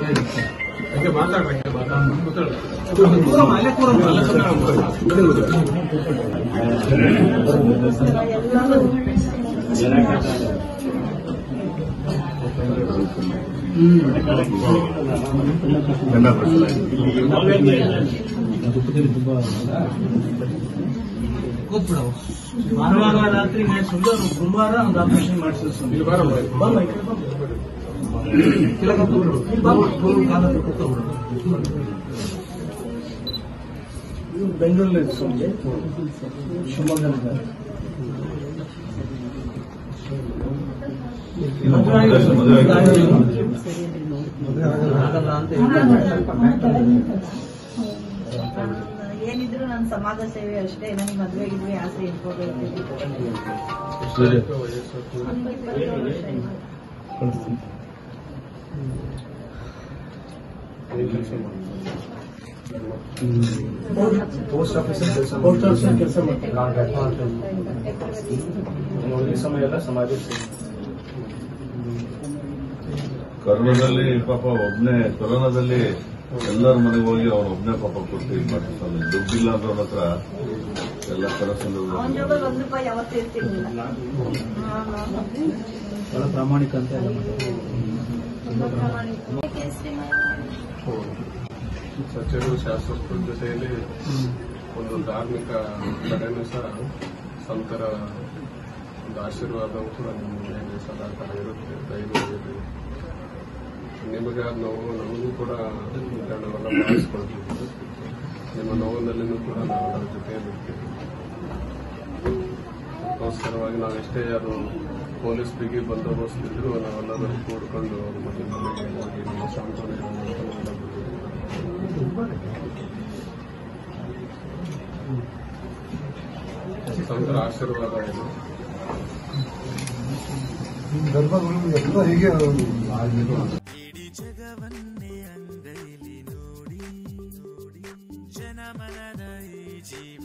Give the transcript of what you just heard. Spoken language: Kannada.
ಹಂಗೆ ಮಾತಾಡ್ರಿ ಹಂಗೆ ಮಾತಾಡ್ರಿ ಕೂತ್ಕೊಳ್ಳಿ. ಕೂರಮ್ಮ, ಅಲ್ಲೇ ಕೂರಮ್ಮ. ಅಲ್ಲೇ ಕೂತ್ಕೊಳ್ಳಿ. ಕೂತ್ಬಿಡವು ಭಾನುವಾರ ರಾತ್ರಿ ಸುಳ್ಳು ಗುರುವಾರ ಒಂದು ಆಪರೇಷನ್ ಮಾಡಿಸಿದ್ರು ಇಲ್ಲಿ ಬಾರಮ್ಮ. ಬಮ್ಮ ಈ ಕಡೆ ಬಮ್ಮ. ಕೆಳಗೆ ಕೂತ್ಬಿಡು. ಬಮ್ಮ, ಕೂರು ಕಾಲ ಹತ್ರ ಕೂತ್ಬಿಡು. ಇವ್ರು ಬೆಂಗಳೂರಲ್ಲಿ ಇದ್ದು ಸ್ವಾಮಿ. ಶಿವಮೊಗ್ಗದಿಂದ ಮದುವೆ ಆಗಿದೆ. ಮದುವೆ ಆಗಲ್ಲ ಅಂತ ಏನಿದ್ರು ನನ್ನ ಸಮಾಜ ಸೇವೆ ಅಷ್ಟೇ ನನಗೆ ಮದುವೆ ಗಿದ್ವೆ ಆಸೆ ಇಟ್ಕೋಬೇಕು ಒಂದು ಇಪ್ಪತ್ತೇಳು ವರ್ಷ ಇದೆ. ಪೋಸ್ಟ್ ಆಫೀಸ್ ಪೋಸ್ಟ್ ಆಫೀಸ್ ಕೆಲಸ ಮಾಡ್ತಾರೆ ಎಕರೆ ಸಮಯ ಎಲ್ಲ ಸಮಾಜ ಕರೋನಾದಲ್ಲಿ ಪಾಪ ಒಬ್ನೇ ಕೊರೋನಾದಲ್ಲಿ ಎಲ್ಲರ ಮನೆಗೆ ಹೋಗಿ ಅವ್ರ ಒಬ್ನೇ ಪಾಪ ಕೊಟ್ಟು ಇದು ಮಾಡ್ತಿರ್ತಾನೆ ದುಡ್ಡಿಲ್ಲ ಅಂದ್ರೆ ಅವನ ಹತ್ರ ಎಲ್ಲ ತರ ಅವನ ಸಂದರ್ಭದಲ್ಲಿ ಜೋಬಲ್ಲಿ ಒಂದು ರೂಪಾಯಿ ಯಾವತ್ತೂ ಇರ್ತಿರ್ಲಿಲ್ಲ ಬಹಳ ಪ್ರಾಮಾಣಿಕ ಅಂತ ಎಲ್ಲ ಮಾಡ್ತಾರೆ. ತುಂಬಾ ಪ್ರಾಮಾಣಿಕ ಕೇಸರಿ ಸಚಿವರು ಶಾಸಕರ ಜೊತೆಯಲ್ಲಿ ಒಂದು ಧಾರ್ಮಿಕ ಕಡೆನೂ ಸಹ ಸಂತರ ಒಂದು ಆಶೀರ್ವಾದವು ಕೂಡ ನಿಮ್ಮ ಮೇಲೆ ಸದಾ ಕಾಲ ಇರುತ್ತೆ ಧೈರ್ಯವಿದೆ ನಿಮಗೆ ಆದ ನೋವು ನಮಗೂ ಕೂಡ ನಾವೆಲ್ಲ ಭಾವಿಸ್ಕೊಳ್ತೀವಿ ನಿಮ್ಮ ನೋವಿನಲ್ಲಿನೂ ಕೂಡ ನಾವೆಲ್ಲರ ಜೊತೆಯಲ್ಲಿರ್ತೀವಿ ಅದಕ್ಕೋಸ್ಕರವಾಗಿ ನಾವು ಎಷ್ಟೇ ಯಾರು ಪೊಲೀಸ್ ಬಿಗಿ ಬಂದೋಬಸ್ತ್ ಇದ್ರು ನಾವೆಲ್ಲರೂ ಕೂಡ್ಕೊಂಡು ಅವ್ರ ಮನೆ ಮನೆಗೆ ಹೋಗಿ ನಮ್ಮ ಸಾಂತ್ವನ ಹೇಳುವಂತ ಮಾಡಬಹುದು ಸಂತರ ಆಶೀರ್ವಾದ ಇದು ಧರ್ಮಗಳು ಎಲ್ಲ ಹೀಗೆ ಆಗಬೇಕು ಇಡೀ ಜಗವನ್ನೇ ಅಂಗೈಲಿ ನೋಡಿ ನೋಡಿ ಜನಮನದ ಈ ಜೀವ